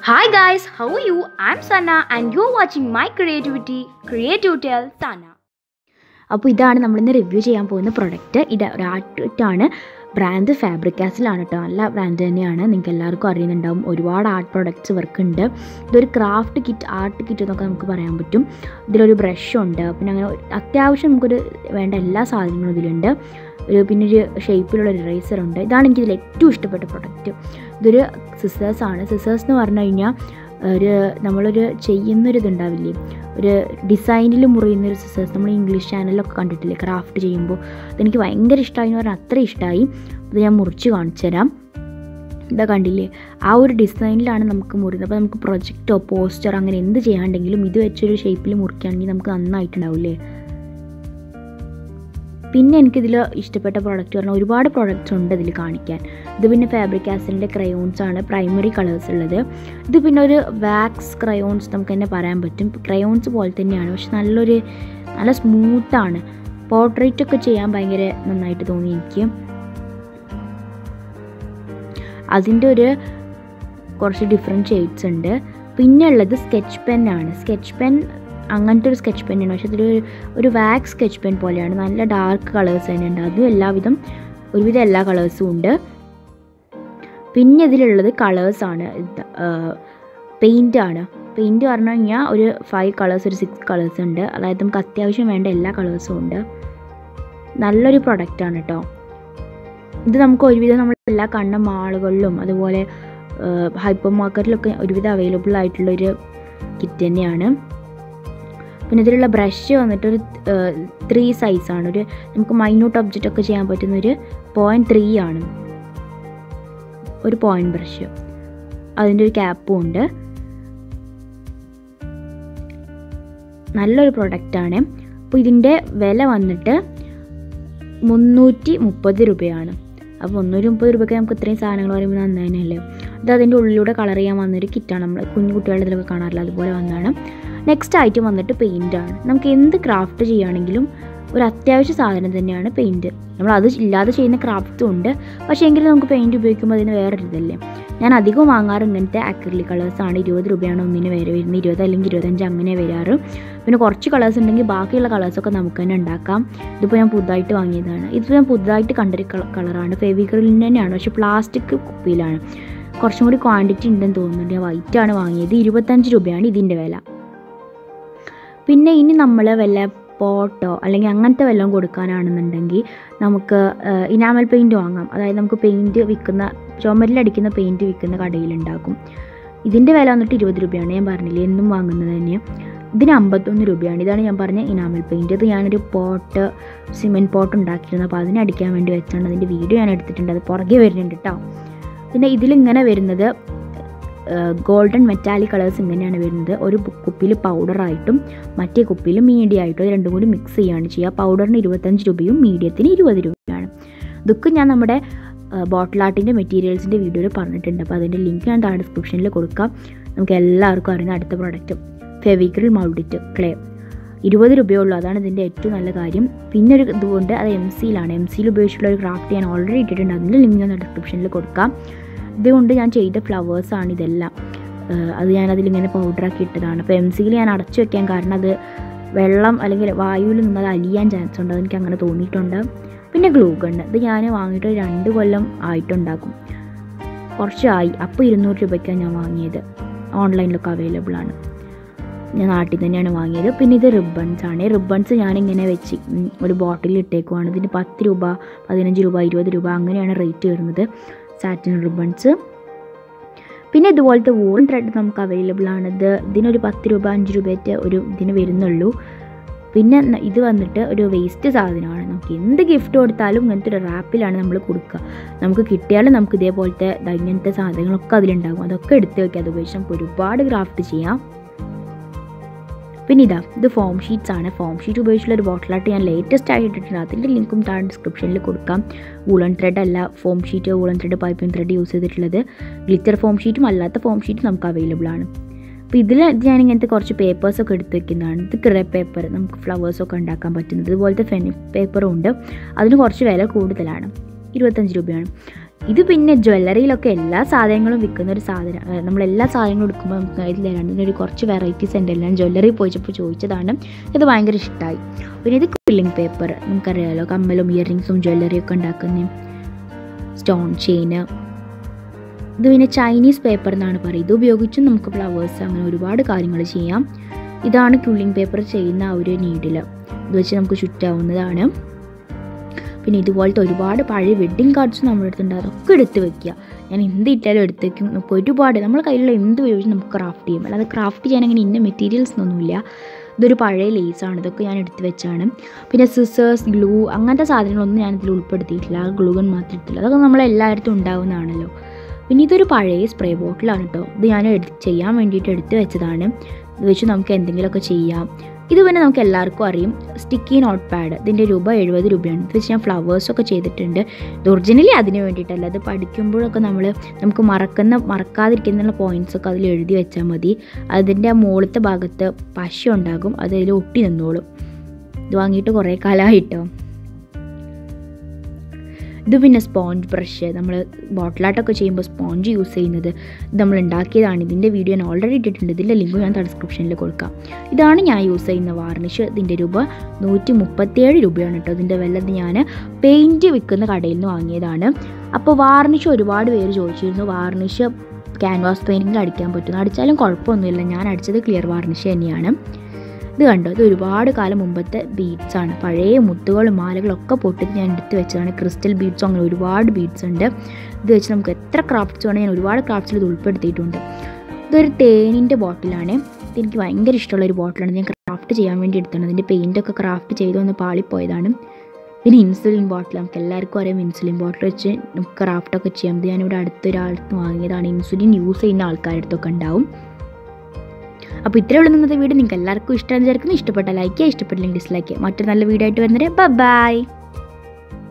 Hi guys, how are you? I'm Sana and you're watching my creativity, Creative Tell Sana. അപ്പോൾ ഇതാണ് നമ്മളിന്ന് review ചെയ്യാൻ പോകുന്ന product ഇത് ഒരു ആർട്ടാണ് ബ്രാൻഡ് ഫാബ്രിക്കാസിലാണ് കേട്ടോ നല്ല ബ്രാൻഡ് തന്നെയാണ് നിങ്ങൾക്ക് എല്ലാവർക്കും അറിയുന്നുണ്ടാവും ഒരുപാട് ആർട്ട് പ്രൊഡക്ട്സ് വർക്ക് ഉണ്ട് ഇതൊരു ക്രാഫ്റ്റ് കിറ്റ് ആർട്ട് കിറ്റ് എന്നൊക്കെ നമുക്ക് പറയാൻ പറ്റും ഇതിലൊരു ബ്രഷ് ഉണ്ട് പിന്നെ അങ്ങനെ അത്യാവശ്യം നമുക്കൊരു വേണ്ട എല്ലാ സാധനങ്ങളും ഇതിലുണ്ട് ഒരു പിന്നെ ഒരു ഷേപ്പിലുള്ള ഒരു ഇറേസർ ഉണ്ട് ഇതാണ് എനിക്കിതിൽ ഏറ്റവും ഇഷ്ടപ്പെട്ട പ്രൊഡക്റ്റ് ഇതൊരു സിസേഴ്സ് ആണ് സിസേഴ്സ് എന്ന് പറഞ്ഞു കഴിഞ്ഞാൽ ഒരു നമ്മളൊരു ചെയ്യുന്നൊരു ഇതുണ്ടാവില്ലേ ഒരു ഡിസൈനിൽ മുറിയുന്നൊരു സിസേഴ്സ് നമ്മൾ ഇംഗ്ലീഷ് ചാനലിലൊക്കെ കണ്ടിട്ടില്ലേ ക്രാഫ്റ്റ് ചെയ്യുമ്പോൾ അതെനിക്ക് ഭയങ്കര ഇഷ്ടമായി എന്ന് പറഞ്ഞാൽ അത്ര ഇഷ്ടമായി അത് ഞാൻ മുറിച്ച് കാണിച്ചു തരാം ഇതാ കണ്ടില്ലേ ആ ഒരു ഡിസൈനിലാണ് നമുക്ക് മുറിയുന്നത് അപ്പോൾ നമുക്ക് പ്രൊജക്റ്റോ പോസ്റ്റർ അങ്ങനെ എന്ത് ചെയ്യാണ്ടെങ്കിലും ഇത് വെച്ചൊരു ഷേപ്പിൽ മുറിക്കുകയാണെങ്കിൽ നമുക്ക് നന്നായിട്ടുണ്ടാവില്ലേ പിന്നെ എനിക്കിതിൽ ഇഷ്ടപ്പെട്ട പ്രോഡക്റ്റ് പറഞ്ഞാൽ ഒരുപാട് പ്രോഡക്റ്റ്സ് ഉണ്ട് ഇതിൽ കാണിക്കാൻ ഇത് പിന്നെ ഫാബ്രിക് ആസിഡിൻ്റെ ക്രയോൺസ് ആണ് പ്രൈമറി കളേഴ്സ് ഉള്ളത് ഇത് പിന്നെ ഒരു വാക്സ് ക്രയോൺസ് നമുക്ക് തന്നെ പറയാൻ പറ്റും ക്രയോൺസ് പോലെ തന്നെയാണ് പക്ഷെ നല്ലൊരു നല്ല സ്മൂത്താണ് പോർട്രേറ്റ് ഒക്കെ ചെയ്യാൻ ഭയങ്കര നന്നായിട്ട് തോന്നി എനിക്ക് അതിൻ്റെ ഒരു കുറച്ച് ഡിഫറെൻറ്റ് ഷെയ്ഡ്സ് ഉണ്ട് പിന്നെ ഉള്ളത് സ്കെച്ച് പെന്നാണ് സ്കെച്ച് പെൻ അങ്ങനത്തെ ഒരു സ്കെച്ച് പെന്നാണ് പക്ഷെ അതൊരു ഒരു വാക്സ് സ്കെച്ച് പെൻ പോലെയാണ് നല്ല ഡാർക്ക് കളേഴ്സ് തന്നെ ഉണ്ട് അതും എല്ലാവിധം ഒരുവിധം എല്ലാ കളേഴ്സും ഉണ്ട് പിന്നെ ഇതിലുള്ളത് കളേഴ്സാണ് പെയിൻ്റ് ആണ് പെയിൻറ്റ് പറഞ്ഞു കഴിഞ്ഞാൽ ഒരു ഫൈവ് കളേഴ്സ് ഒരു സിക്സ് കളേഴ്സ് ഉണ്ട് അതായത് നമുക്ക് അത്യാവശ്യം വേണ്ട എല്ലാ കളേഴ്സും ഉണ്ട് നല്ലൊരു പ്രൊഡക്റ്റാണ് കേട്ടോ ഇത് നമുക്ക് ഒരുവിധം നമ്മൾ എല്ലാ കണ്ണ മാളുകളിലും അതുപോലെ ഹൈപ്പർ മാർക്കറ്റിലൊക്കെ ഒരുവിധം അവൈലബിൾ ആയിട്ടുള്ളൊരു കിറ്റ് തന്നെയാണ് പിന്നെ ഇതിലുള്ള ബ്രഷ് വന്നിട്ട് ഒരു ത്രീ സൈസാണ് ഒരു നമുക്ക് മൈന്യൂട്ട് ഒബ്ജക്റ്റ് ഒക്കെ ചെയ്യാൻ പറ്റുന്ന ഒരു പോയിൻറ്റ് ത്രീ ആണ് ഒരു പോയിൻറ്റ് ബ്രഷ് അതിൻ്റെ ഒരു ക്യാപ്പും ഉണ്ട് നല്ലൊരു പ്രൊഡക്റ്റാണ് അപ്പോൾ ഇതിൻ്റെ വില വന്നിട്ട് മുന്നൂറ്റി മുപ്പത് രൂപയാണ് അപ്പോൾ മുന്നൂറ്റി മുപ്പത് രൂപയ്ക്ക് നമുക്ക് ഇത്രയും സാധനങ്ങൾ പറയുമ്പോൾ നന്നായിനല്ലേ ഇത് അതിൻ്റെ ഉള്ളിലൂടെ കളർ ചെയ്യാൻ വന്നൊരു കിറ്റാണ് നമ്മൾ കുഞ്ഞു കുട്ടികളുടെ ഇതിലൊക്കെ കാണാറില്ല അതുപോലെ വന്നതാണ് നെക്സ്റ്റ് ഐറ്റം വന്നിട്ട് പെയിൻ്റ് ആണ് നമുക്ക് എന്ത് ക്രാഫ്റ്റ് ചെയ്യുകയാണെങ്കിലും ഒരു അത്യാവശ്യ സാധനം തന്നെയാണ് പെയിൻറ്റ് നമ്മൾ അത് ഇല്ലാതെ ചെയ്യുന്ന ക്രാഫ്റ്റും ഉണ്ട് പക്ഷേ എങ്കിലും നമുക്ക് പെയിൻറ്റ് ഉപയോഗിക്കുമ്പോൾ അതിന് വേറൊരു ഇതല്ലേ ഞാൻ അധികം വാങ്ങാറ് ഇങ്ങനത്തെ അക്രിലിക് കളേഴ്സാണ് ഇരുപത് രൂപയാണ് ഒന്നിന് വരെ വരുന്നത് ഇരുപത് അല്ലെങ്കിൽ ഇരുപത്തഞ്ച് അങ്ങനെ വരാറ് പിന്നെ കുറച്ച് കളേഴ്സ് ഉണ്ടെങ്കിൽ ബാക്കിയുള്ള കളേഴ്സൊക്കെ നമുക്ക് തന്നെ ഉണ്ടാക്കാം ഇതിപ്പോൾ ഞാൻ പുതുതായിട്ട് വാങ്ങിയതാണ് ഇതിപ്പോൾ ഞാൻ പുതുതായിട്ട് കണ്ടൊരു കളറാണ് ഫെവിക്രിലിൻ്റെ തന്നെയാണ് പക്ഷേ പ്ലാസ്റ്റിക് കുപ്പിയിലാണ് കുറച്ചും കൂടി ക്വാണ്ടിറ്റി ഉണ്ടെന്ന് തോന്നുന്നുണ്ട് ഞാൻ വൈറ്റ് ആണ് വാങ്ങിയത് ഇരുപത്തഞ്ച് രൂപയാണ് ഇതിൻ്റെ വില പിന്നെ ഇനി നമ്മൾ വല്ല പോട്ടോ അല്ലെങ്കിൽ അങ്ങനത്തെ വല്ലതും കൊടുക്കാനാണെന്നുണ്ടെങ്കിൽ നമുക്ക് ഇനാമൽ പെയിൻറ്റ് വാങ്ങാം അതായത് നമുക്ക് പെയിൻറ്റ് വിൽക്കുന്ന ചുമരിലടിക്കുന്ന പെയിൻറ്റ് വിൽക്കുന്ന കടയിലുണ്ടാക്കും ഇതിൻ്റെ വില വന്നിട്ട് ഇരുപത് രൂപയാണ് ഞാൻ പറഞ്ഞില്ലേ എന്നും വാങ്ങുന്നത് തന്നെ ഇതിന് അമ്പത്തൊന്ന് രൂപയാണ് ഇതാണ് ഞാൻ പറഞ്ഞ ഇനാമൽ പെയിൻറ്റ് ഇത് ഞാനൊരു പോട്ട് സിമെൻറ്റ് പോട്ട് ഉണ്ടാക്കിയിരുന്നു അപ്പോൾ അതിന് അടിക്കാൻ വേണ്ടി വെച്ചാണ് അതിൻ്റെ വീഡിയോ ഞാൻ എടുത്തിട്ടുണ്ട് അത് പുറകെ വരുന്നുണ്ട് കേട്ടോ പിന്നെ ഇതിലിങ്ങനെ വരുന്നത് ഗോൾഡൻ മെറ്റാലിക് കളേഴ്സ് ഇങ്ങനെയാണ് വരുന്നത് ഒരു കുപ്പിയിൽ പൗഡറായിട്ടും മറ്റേ കുപ്പിയിൽ മീഡിയം ആയിട്ടും രണ്ടും കൂടി മിക്സ് ചെയ്യുകയാണ് ചെയ്യുക പൗഡറിന് ഇരുപത്തഞ്ച് രൂപയും മീഡിയത്തിന് ഇരുപത് രൂപയാണ് ഇതൊക്കെ ഞാൻ നമ്മുടെ ബോട്ടിൽ ആർട്ടിൻ്റെ മെറ്റീരിയൽസിൻ്റെ വീഡിയോയിൽ പറഞ്ഞിട്ടുണ്ട് അപ്പോൾ അതിൻ്റെ ലിങ്ക് ഞാൻ താഴെ ഡിസ്ക്രിപ്ഷനിൽ കൊടുക്കാം നമുക്ക് എല്ലാവർക്കും അറിയുന്ന അടുത്ത പ്രോഡക്റ്റ് ഫെവിക്രിൽ മൗഡിറ്റ് ക്ലേ ഇരുപത് രൂപയേ ഉള്ളൂ അതാണ് ഇതിൻ്റെ ഏറ്റവും നല്ല കാര്യം പിന്നെ ഒരു ഇതുകൊണ്ട് അത് എം സിയിലാണ് എം സിയിൽ ഉപയോഗിച്ചിട്ടുള്ള ഒരു ക്രാഫ്റ്റ് ഞാൻ ഓൾറെഡി ഇട്ടിട്ടുണ്ട് അതിൻ്റെ ലിങ്ക് ഞാൻ ഡിസ്ക്രിപ്ഷനിൽ കൊടുക്കാം ഇതുകൊണ്ട് ഞാൻ ചെയ്ത ഫ്ലവേഴ്സാണ് ഇതെല്ലാം അത് ഞാനതിലിങ്ങനെ പൗഡറാക്കി ഇട്ടതാണ് അപ്പോൾ എം സിയിൽ ഞാൻ അടച്ചു വെക്കാൻ കാരണം അത് വെള്ളം അല്ലെങ്കിൽ വായുവിൽ നിന്ന് അത് അലിയാൻ ചാൻസ് ഉണ്ട് അതെനിക്ക് അങ്ങനെ തോന്നിയിട്ടുണ്ട് പിന്നെ ഗ്ലൂ ഗണ്ണ് ഇത് ഞാൻ വാങ്ങിയിട്ട് രണ്ട് കൊല്ലം ആയിട്ടുണ്ടാക്കും കുറച്ചായി അപ്പോൾ ഇരുന്നൂറ് രൂപയ്ക്കാണ് ഞാൻ വാങ്ങിയത് ഓൺലൈനിലൊക്കെ അവൈലബിൾ ആണ് ഞാൻ നാട്ടിൽ തന്നെയാണ് വാങ്ങിയത് പിന്നെ ഇത് റിബൺസ് ആണ് റിബൺസ് ഞാനിങ്ങനെ വെച്ച് ഒരു ബോട്ടിൽ ഇട്ടേക്കുവാണ് ഇതിന് പത്ത് രൂപ പതിനഞ്ച് രൂപ ഇരുപത് രൂപ അങ്ങനെയാണ് റേറ്റ് വരുന്നത് സാറ്റിൻ റിബൺസ് പിന്നെ ഇതുപോലത്തെ വൂൾ ത്രെഡ് നമുക്ക് അവൈലബിൾ ആണ് ഇത് ഇതിനൊരു പത്ത് രൂപ അഞ്ച് രൂപയായിട്ട് ഒരു ഇതിന് വരുന്നുള്ളൂ പിന്നെ ഇത് വന്നിട്ട് ഒരു വേസ്റ്റ് സാധനമാണ് നമുക്ക് എന്ത് ഗിഫ്റ്റ് കൊടുത്താലും ഇങ്ങനത്തെ ഒരു റാപ്പിലാണ് നമ്മൾ കൊടുക്കുക നമുക്ക് കിട്ടിയാലും നമുക്ക് ഇതേപോലത്തെ ഇങ്ങനത്തെ സാധനങ്ങളൊക്കെ അതിലുണ്ടാകും അതൊക്കെ എടുത്ത് വയ്ക്കുക അത് ഉപയോഗിച്ച് നമുക്ക് ഒരുപാട് ക്രാഫ്റ്റ് ചെയ്യാം പിന്നെ ഇതാ ഇത് ഫോം ഷീറ്റ്സ് ആണ് ഫോം ഷീറ്റ് ഉപയോഗിച്ചുള്ള ഒരു ബോട്ടിലായിട്ട് ഞാൻ ലേറ്റസ്റ്റ് ആയിട്ട് ഇട്ടിട്ടുണ്ട് അതിൻ്റെ ലിങ്കും താഴെ ഡിസ്ക്രിപ്ഷനിൽ കൊടുക്കാം വൂളൻ ത്രെഡ് അല്ല foam sheet woollen thread piping thread use ചെയ്തിട്ടുള്ളത് ഗ്ലിറ്റർ ഫോം ഷീറ്റും അല്ലാത്ത ഫോം ഷീറ്റും നമുക്ക് അവൈലബിൾ ആണ് അപ്പോൾ ഇതിൽ ഞാൻ ഇങ്ങനത്തെ കുറച്ച് പേപ്പേഴ്സൊക്കെ എടുത്ത് വെക്കുന്നതാണ് ഇത് ക്രേ പേപ്പർ നമുക്ക് ഫ്ലവേഴ്സൊക്കെ ഉണ്ടാക്കാൻ പറ്റുന്നത് ഇതുപോലത്തെ ഫെനി പേപ്പറും ഉണ്ട് അതിന് കുറച്ച് വില കൂടുതലാണ് ഇരുപത്തഞ്ച് രൂപയാണ് ഇത് പിന്നെ ജ്വല്ലറിയിലൊക്കെ എല്ലാ സാധനങ്ങളും വിൽക്കുന്ന ഒരു സാധനം അഹ് നമ്മൾ എല്ലാ സാധനങ്ങളും എടുക്കുമ്പോൾ നമുക്ക് ഇതിൽ രണ്ടിനൊരു കുറച്ച് വെറൈറ്റീസ് ഉണ്ട് എല്ലാം ജ്വല്ലറി പോയിച്ചപ്പോൾ ചോദിച്ചതാണ് ഇത് ഭയങ്കര ഇഷ്ടമായി പിന്നെ ഇത് ക്വില്ലിംഗ് പേപ്പർ നമുക്കറിയാമല്ലോ കമ്മലും ഇയറിങ്സും ജ്വല്ലറിയൊക്കെ ഉണ്ടാക്കുന്ന സ്റ്റോൺ ചെയിന് ഇത് പിന്നെ ചൈനീസ് പേപ്പർ എന്നാണ് പറയുക ഇത് ഉപയോഗിച്ചും നമുക്ക് ഫ്ലവേഴ്സ് അങ്ങനെ ഒരുപാട് കാര്യങ്ങൾ ചെയ്യാം ഇതാണ് ക്യൂളിംഗ് പേപ്പർ ചെയ്യുന്ന ആ ഒരു നീഡിൽ ഇത് വെച്ച് നമുക്ക് ചുറ്റാവുന്നതാണ് പിന്നെ ഇതുപോലത്തെ ഒരുപാട് പഴയ വെഡ്ഡിങ് കാർഡ്സ് നമ്മുടെ അടുത്തുണ്ട് അതൊക്കെ എടുത്ത് വെക്കുക ഞാൻ എന്ത് ഇട്ടാലും എടുത്ത് വെക്കും നമുക്ക് ഒരുപാട് നമ്മുടെ കയ്യിലുള്ള എന്ത് ഉപയോഗിച്ച് നമുക്ക് ക്രാഫ്റ്റ് ചെയ്യും അല്ലാതെ ക്രാഫ്റ്റ് ചെയ്യാൻ അങ്ങനെ ഇന്ന മെറ്റീരിയൽസ് ഒന്നുമില്ല ഇതൊരു പഴയ ലേസാണ് ഇതൊക്കെ ഞാൻ എടുത്ത് വെച്ചാണ് പിന്നെ സിസേഴ്സ് ഗ്ലൂ അങ്ങനത്തെ സാധനങ്ങളൊന്നും ഞാൻ ഇതിൽ ഉൾപ്പെടുത്തിയിട്ടില്ല ആ ഗ്ലൂ ഗൺ മാത്രം ഇട്ടില്ല അതൊക്കെ നമ്മളെല്ലായിടത്തും ഉണ്ടാവുന്നതാണല്ലോ പിന്നെ ഇതൊരു പഴയ സ്പ്രേ ബോട്ടിലാണ് കേട്ടോ ഇത് ഞാൻ എടുത്ത് ചെയ്യാൻ വേണ്ടിയിട്ട് എടുത്ത് വെച്ചതാണ് ഇത് വെച്ച് നമുക്ക് എന്തെങ്കിലുമൊക്കെ ചെയ്യാം ഇത് പിന്നെ നമുക്ക് എല്ലാവർക്കും അറിയും സ്റ്റിക്കി നോട്ട് പാഡ് ഇതിൻ്റെ രൂപ എഴുപത് രൂപയാണ് ഇത് വെച്ച് ഞാൻ ഫ്ലവേഴ്സൊക്കെ ചെയ്തിട്ടുണ്ട് ഇത് ഒറിജിനലി അതിന് വേണ്ടിയിട്ടല്ല അത് പഠിക്കുമ്പോഴൊക്കെ നമ്മൾ നമുക്ക് മറക്കുന്ന മറക്കാതിരിക്കുന്ന പോയിൻറ്റ്സൊക്കെ അതിൽ എഴുതി വെച്ചാൽ മതി അതിൻ്റെ ആ മുകളിലത്തെ ഭാഗത്ത് പശ ഉണ്ടാകും അത് അതിൽ ഒട്ടി നിന്നോളും ഇത് വാങ്ങിയിട്ട് കുറേ കാലമായിട്ടോ ഇത് പിന്നെ സ്പോഞ്ച് ബ്രഷ് നമ്മൾ ബോട്ടിലാട്ടൊക്കെ ചെയ്യുമ്പോൾ സ്പോഞ്ച് യൂസ് ചെയ്യുന്നത് ഇത് നമ്മൾ ഉണ്ടാക്കിയതാണ് ഇതിൻ്റെ വീഡിയോ ഞാൻ ഓൾറെഡി ഇട്ടിട്ടുണ്ട് ഇതിൻ്റെ ലിങ്ക് ഞാൻ ഡിസ്ക്രിപ്ഷനിൽ കൊടുക്കാം ഇതാണ് ഞാൻ യൂസ് ചെയ്യുന്ന വാർണിഷ് ഇതിൻ്റെ രൂപ നൂറ്റി മുപ്പത്തിയേഴ് രൂപയാണ് കേട്ടോ ഇതിൻ്റെ വില ഇത് ഞാൻ പെയിൻറ്റ് വിൽക്കുന്ന കടയിൽ നിന്ന് വാങ്ങിയതാണ് അപ്പോൾ വാർണിഷ് ഒരുപാട് പേര് ചോദിച്ചിരുന്നു വാർണിഷ് ക്യാൻവാസ് പെയിൻറ്റിങ്ങിൽ അടിക്കാൻ പറ്റുന്നു അടിച്ചാലും കുഴപ്പമൊന്നുമില്ല ഞാൻ അടിച്ചത് ക്ലിയർ വാർണിഷ് തന്നെയാണ് ഇത് കണ്ടോ ഇത് ഒരുപാട് കാലം മുമ്പത്തെ ബീഡ്സ് ആണ് പഴയ മുത്തുകളും മാലകളും ഒക്കെ പൊട്ടിച്ച് ഞാൻ എടുത്ത് വെച്ചതാണ് ക്രിസ്റ്റൽ ബീഡ്സും അങ്ങനെ ഒരുപാട് ബീഡ്സ് ഉണ്ട് ഇത് വെച്ച് നമുക്ക് എത്ര ക്രാഫ്റ്റ്സ് വേണം ഞാൻ ഒരുപാട് ക്രാഫ്റ്റ്സിൽ ഇത് ഉൾപ്പെടുത്തിയിട്ടുണ്ട് ഇതൊരു തേനിൻ്റെ ബോട്ടിലാണ് ഇത് എനിക്ക് ഭയങ്കര ഇഷ്ടമുള്ള ഒരു ബോട്ടിലാണ് ഞാൻ ക്രാഫ്റ്റ് ചെയ്യാൻ വേണ്ടി എടുത്താണ് അതിൻ്റെ പെയിൻ്റൊക്കെ ക്രാഫ്റ്റ് ചെയ്ത് ഒന്ന് പാളിപ്പോയതാണ് പിന്നെ ഇൻസുലിൻ ബോട്ടിൽ നമുക്ക് എല്ലാവർക്കും അറിയാം ഇൻസുലിൻ ബോട്ടിൽ വെച്ച് നമുക്ക് ക്രാഫ്റ്റൊക്കെ ചെയ്യാം ഇത് ഞാനിവിടെ അടുത്തൊരാൾക്ക് വാങ്ങിയതാണ് ഇൻസുലിൻ യൂസ് ചെയ്യുന്ന ആൾക്കാരുടെ അടുത്തൊക്കെ ഉണ്ടാവും അപ്പോൾ ഇത്രയേ ഉള്ളൂ ഇന്നത്തെ വീഡിയോ നിങ്ങൾക്ക് എല്ലാവർക്കും ഇഷ്ടം വിചാരിക്കുന്നു ഇഷ്ടപ്പെട്ട ലൈക്ക് ചെയ്യുക ഇഷ്ടപ്പെട്ടില്ലെങ്കിൽ ഡിസ്ലൈക്ക് ചെയ്യുക മറ്റൊരു നല്ല വീഡിയോ ആയിട്ട് വരുന്നവരെ ബൈ